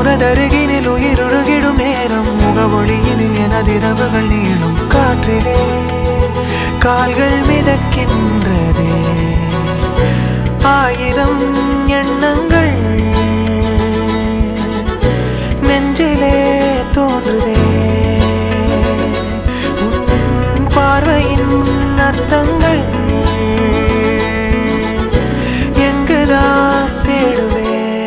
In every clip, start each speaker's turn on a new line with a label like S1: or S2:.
S1: உனதருகினில் உயிருருகிடும் நேரம் முகவொளியினில் எனதிரவுகள் நீளும் காற்றிலே கால்கள் மிதக்கின்றதே ஆயிரம் எண்ணங்கள் நெஞ்சிலே தோன்றுதே உன் பார்வையின் அர்த்தங்கள் எங்குதான் தேடுவேன்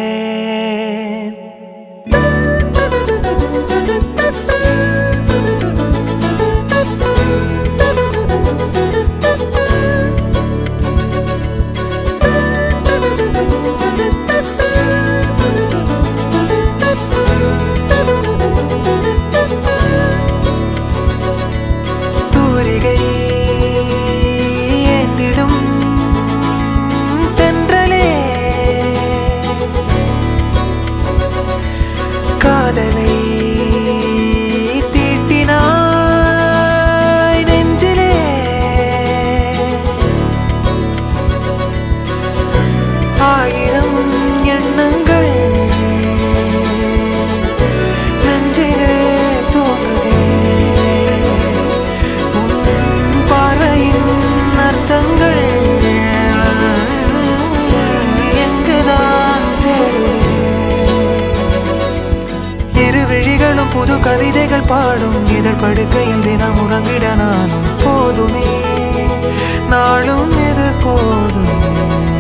S1: தூரிகை ஏந்திடும் தென்றலே காதலை தீட்டினாய் நெஞ்சிலே ஆயிரம் எண்ணங்கள் நெஞ்சிலே தோன்றுதே உன் பார்வையின் அர்த்தங்கள் எங்குதான் தேடுவேன் இரு விழிகளும் புது கவிதைகள் பாடும் இதழ் படுக்கையில் தினம் உறங்கிட நானும் போதுமே நாளும் இது போதுமே